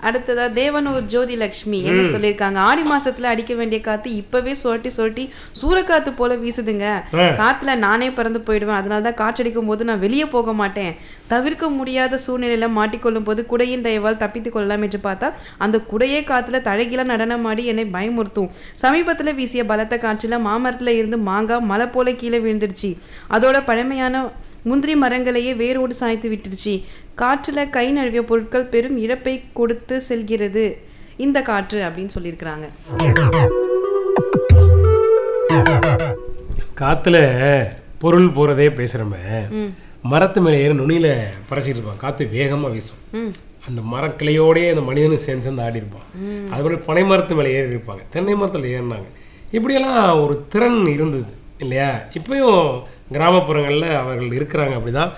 அடுத்ததா தேவனூர் ஜோதி லட்சுமி என்ன சொல்லியிருக்காங்க ஆடி மாசத்துல அடிக்க வேண்டிய காத்து இப்பவே சுரட்டி சுரட்டி சூறக்காத்து போல வீசுதுங்க ஆ. காத்துல நானே பறந்து போயிடுவேன் அதனால தான் காற்றடிக்கும் போது நான் வெளியே போக மாட்டேன் தவிர்க்க முடியாத சூழ்நிலையில மாட்டிக்கொள்ளும் போது குடையின் தயவால் தப்பித்துக் கொள்ளலாம் என்று பார்த்தா அந்த குடையே காத்துல தழகில நடனமாடி என்னை பயமுறுத்தும் சமீபத்துல வீசிய பலத்த காற்றுல மாமரத்துல இருந்து மாங்காய் மலை போல கீழே விழுந்துருச்சு அதோட பழமையான முந்திரி மரங்களையே வேரோடு சாய்த்து விட்டுருச்சு காற்றுல கை நழுவிய பொருட்கள் பெரும் இழப்பை கொடுத்து செல்கிறது இந்த காற்று அப்படின்னு சொல்லியிருக்கிறாங்க காத்துல பொருள் போறதே பேசுறோமே ம் மரத்து மேலே ஏறி நுனியில பறச்சிட்டு இருப்பான் காத்து வேகமா வீசும் ம் அந்த மரக்கிளையோடயே அந்த மனிதனும் சேர்ந்து சேர்ந்து ஆடி இருப்பான் அது மாதிரி பனை மரத்து மேலே ஏறி இருப்பாங்க தென்னை மரத்தில் ஏறினாங்க இப்படியெல்லாம் ஒரு திறன் இருந்தது இல்லையா இப்பயும் கிராமப்புறங்களில் அவர்கள் இருக்கிறாங்க அப்படிதான்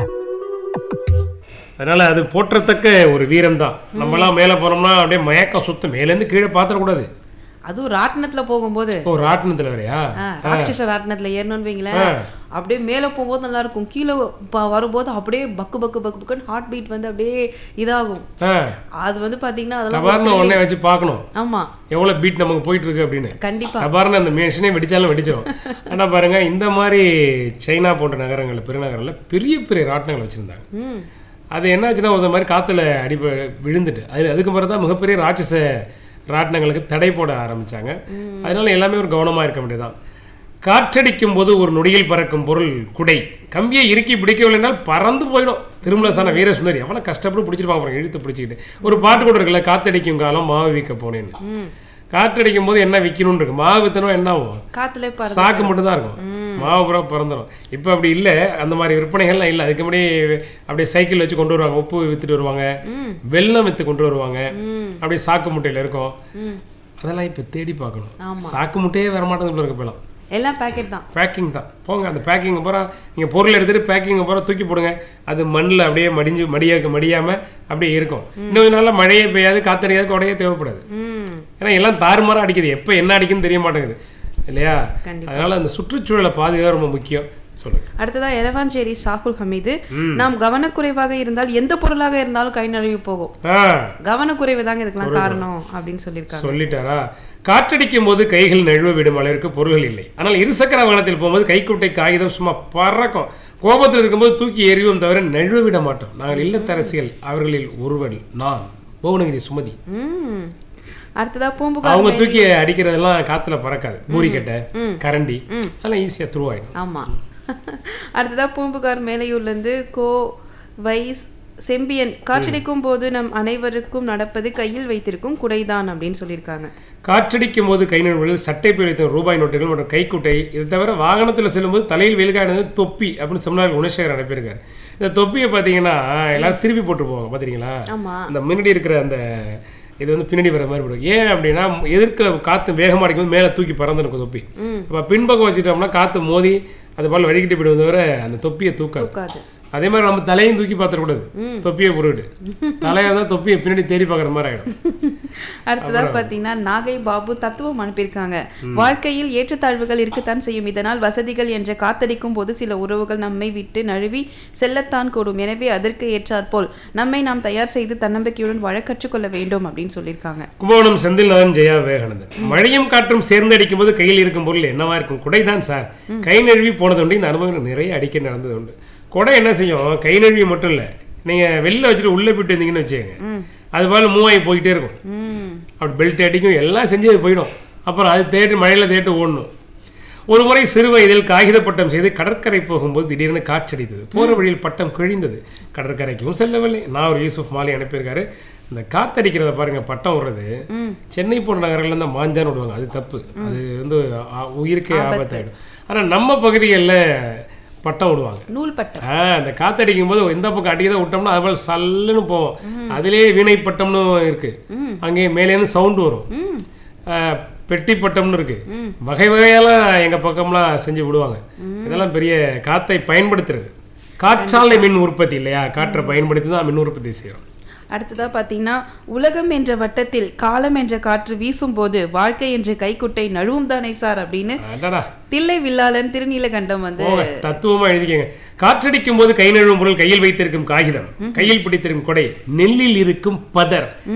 அதனால அது போற்றத்தக்க ஒரு வீரம் தான் நம்மலாம் மேலே போனோம்னா அப்படியே மயக்கம் சுத்தம் மேலேருந்து கீழே பாத்திரக்கூடாது அதுவும் ராட்டினத்துல போகும்போது ஓ ராட்டினத்தில் வேறையா ஆ, ராட்சச ராட்டினத்துல ஏறணும்னு வைங்களேன் ஆ. அப்படியே மேல போகும்போது நல்லா இருக்கும் கீழே ப- வரும்போது அப்படியே பக்கு பக்கு பக்கு பக்குன்னு ஹார்ட் பீட் வந்து அப்படியே இதாகும் ஆ அது வந்து பாத்தீங்கன்னா அதெல்லாம் கபார்னு உடனே வச்சு பார்க்கணும் ஆமா எவ்வளோ பீட் நமக்கு போயிட்டு இருக்கு அப்படின்னு கண்டிப்பா கபார்னு அந்த மிஷினே வெடிச்சாலும் வெடிச்சிடும் ஆனால் பாருங்க இந்த மாதிரி சைனா போன்ற நகரங்களில் பெருநகரங்களில் பெரிய பெரிய ராட்டினங்கள் வச்சுருந்தாங்க ம் அது என்னாச்சுன்னா ஒரு மாதிரி காற்றுல அடி விழுந்துட்டு அது அதுக்கு பிறகு தான் மிகப்பெரிய ராட்சச ராட்டினங்களுக்கு தடை போட ஆரம்பிச்சாங்க அதனால எல்லாமே ஒரு கவனமாக இருக்க வேண்டியதுதான் காற்றடிக்கும் போது ஒரு நொடியில் பறக்கும் பொருள் குடை கம்பியை இறுக்கி பிடிக்கவில்லை என்றால் பறந்து போயிடும் திருமலசான வீரசுந்தரி எவ்வளோ கஷ்டப்பட்டு பிடிச்சிருப்பாங்க பாருங்க, இழுத்து பிடிச்சிக்கிட்டு ஒரு பாட்டு கூட இருக்குல்ல காத்தடிக்கும் காலம் மாவு விற்க போனேன்னு ம் காற்றடிக்கும் போது என்ன விற்கணும்னு இருக்கு மாவு வித்தனும் என்ன ஆகும் காத்துல பாரு சாக்கு மட்டும் தான் இருக்கும் மாவு பூரா பிறந்துடும் இப்போ அப்படி இல்லை அந்த மாதிரி விற்பனைகள்லாம் இல்லை அதுக்கு முன்னாடி அப்படியே சைக்கிள் வச்சு கொண்டு வருவாங்க உப்பு வித்துட்டு வருவாங்க ம் வெல்லம் வித்து கொண்டு வருவாங்க ம் அப்படியே சாக்கு முட்டையில் இருக்கும் ம் அதெல்லாம் இப்போ தேடி பார்க்கணும் ஆமா. சாக்கு முட்டையே வர மாட்டேங்குது இருக்கு இப்போலாம் எல்லாம் பேக்கெட் தான் பேக்கிங் தான் போங்க அந்த பேக்கிங் பூரா நீங்கள் பொருள் எடுத்துட்டு பேக்கிங் பூரா தூக்கி போடுங்க அது மண்ணில் அப்படியே மடிஞ்சு மடியாக்க மடியாமல் அப்படியே இருக்கும் இன்னும் நாள்ல மழையே பெய்யாது காத்தடியாது கொடையே தேவைப்படாது ம் ஏன்னா எல்லாம் தாறுமாறா அடிக்குது எப்போ என்ன அடிக்குன்னு தெரிய மாட்டேங்குது இல்லையா கண்டிப்பா. அதனால அந்த சுற்றுச்சூழலை பாதுகாக்க ரொம்ப முக்கியம் சொல்லுங்க அடுத்ததா எரவாஞ்சேரி சாகுல் ஹமீது நாம் கவனக்குறைவாக இருந்தால் எந்த பொருளாக இருந்தாலும் கை நழுவி போகும் ஆ கவனக்குறைவு தாங்க இதுக்கெல்லாம் காரணம் அப்படின்னு சொல்லியிருக்காங்க சொல்லிட்டாரா காற்றடிக்கும் போது கைகள் நழுவ விடும் அளவிற்கு பொருள்கள் இல்லை ஆனால் இருசக்கர வாகனத்தில் போகும்போது கைக்குட்டை காகிதம் சும்மா பறக்கும் கோபத்தில் இருக்கும்போது தூக்கி எறிவோம் தவிர நழுவ விட மாட்டோம் நாங்கள் இல்லத்தரசிகள் அவர்களில் ஒருவன் நான் புவனகிரி சுமதி ம் அடுத்ததா பூம்புகார் அவங்க தூக்கி அடிக்கிறதெல்லாம் காத்துல பறக்காது பூரிக்கட்டை கரண்டி அதெல்லாம் ஈஸியா துருவாயிடும் ஆமா அடுத்ததா பூம்புகார் மேலையூர்ல இருந்து கோ வைஸ் செம்பியன் காற்றடிக்கும் போது நம் அனைவருக்கும் நடப்பது கையில் வைத்திருக்கும் குடைதான் அப்படின்னு சொல்லியிருக்காங்க காற்றடிக்கும் போது கை நடுவதில் சட்டை பிழைத்த ரூபாய் நோட்டுகள் மற்றும் கைக்குட்டை இது தவிர வாகனத்தில் செல்லும்போது தலையில் வெளிக்காடுறது தொப்பி அப்படின்னு சொன்னார் குணசேகர் அனுப்பியிருக்காரு இந்த தொப்பியை பார்த்தீங்கன்னா எல்லாரும் திருப்பி போட்டு போவாங்க பார்த்தீங்களா ஆமா அந்த முன்னாடி இருக்கிற அந்த இது வந்து பின்னாடி வர மாதிரி போடும் ஏன் அப்படின்னா எதிர்க்கிற காற்று வேகமாக அடிக்கும்போது மேலே தூக்கி பறந்து இருக்கும் தொப்பி ம் இப்போ பின்பக்கம் வச்சுட்டோம்னா காற்று மோதி அது போல் வடிக்கிட்டு போயிடுவது தவிர அந்த தொப்பியை தூக்காது தூக்காது அதே மாதிரி நம்ம தலையும் தூக்கி பார்த்துடக்கூடாது தொப்பியை போட்டுக்கிட்டு தலையை தான் தொப்பியை பின்னாடி தேடி பார்க்குற மாதிரி ஆகிடும் அடுத்ததா பாத்தீங்கன்னா நாகை பாபு தத்துவம் அனுப்பியிருக்காங்க வாழ்க்கையில் ஏற்றத்தாழ்வுகள் இருக்கத்தான் செய்யும் இதனால் வசதிகள் என்ற காத்தடிக்கும் போது சில உறவுகள் நம்மை விட்டு நழுவி செல்லத்தான் கூடும் எனவே அதற்கு ஏற்றாற்போல் நம்மை நாம் தயார் செய்து தன்னம்பிக்கையுடன் வாழ கற்றுக்கொள்ள வேண்டும் அப்படின்னு சொல்லியிருக்காங்க கும்பகோணம் செந்தில்நாதன் ஜெயா விவேகானந்தன் மழையும் காற்றும் சேர்ந்து அடிக்கும் போது கையில் இருக்கும் பொருள் என்னவா இருக்கும் குடைதான் சார் கை நழுவி போனது உண்டு இந்த அனுபவம் எனக்கு நிறைய அடிக்க நடந்தது உண்டு குடை என்ன செய்யும் கை நழுவி மட்டும் இல்லை நீங்க வெளில வச்சுட்டு உள்ள போயிட்டு இருந்தீங்கன்னு வச்சுக்கோங்க அது போல மூவாயி போயிட்டே இருக்கும் ம் அப்படி பெல்ட் அடிக்கும் எல்லாம் செஞ்சு அது போயிடும் அப்புறம் அது தேட்டு மழையில தேட்டு ஓடணும் ஒரு முறை சிறு வயதில் காகித பட்டம் செய்து கடற்கரை போகும்போது திடீர்னு காற்றடித்தது போற வழியில் பட்டம் கிழிந்தது கடற்கரைக்கும் செல்லவில்லை நான் ஒரு யூசுப் மாலி அனுப்பியிருக்காரு இந்த காத்தடிக்கிறத பாருங்க பட்டம் விடுறது ம் சென்னை போன்ற நகரங்கள்ல தான் மாஞ்சான்னு விடுவாங்க அது தப்பு அது வந்து ஆ- உயிருக்கே ஆபத்தாயிடும் ஆனா நம்ம பகுதிகளில் பட்டம் விடுவாங்க நூல் பட்டம் ஆ அந்த காத்தடிக்கும் போது எந்த பக்கம் அடிக்கதை விட்டோம்னா அது போல சல்லுன்னு போவோம் அதுலயே வீணை பட்டம்னு இருக்கு ம். அங்கேயே மேலேருந்து சவுண்ட் வரும் ம் ஆ, பெட்டி பட்டம்னு இருக்கு வகை வகையெல்லாம் எங்க பக்கம்லாம் செஞ்சு விடுவாங்க இதெல்லாம் பெரிய காத்தை பயன்படுத்துறது காற்றாலை மின் உற்பத்தி இல்லையா காற்றை பயன்படுத்தி தான் மின் உற்பத்தி செய்யறோம் அடுத்ததா பார்த்தீங்கன்னா உலகம் என்ற வட்டத்தில் காலம் என்ற காற்று வீசும்போது வாழ்க்கை என்ற கைக்குட்டை நழுவும் தானே சார் அப்படின்னு அடடா தில்லை வில்லாளன் திருநீலகண்டம் வந்து போங்க தத்துவமா எழுதிக்கங்க காற்றடிக்கும் போது கை நழுவும் பொருள் கையில் வைத்திருக்கும் காகிதம் கையில் பிடித்திருக்கும் கொடை நெல்லில் இருக்கும் பதர்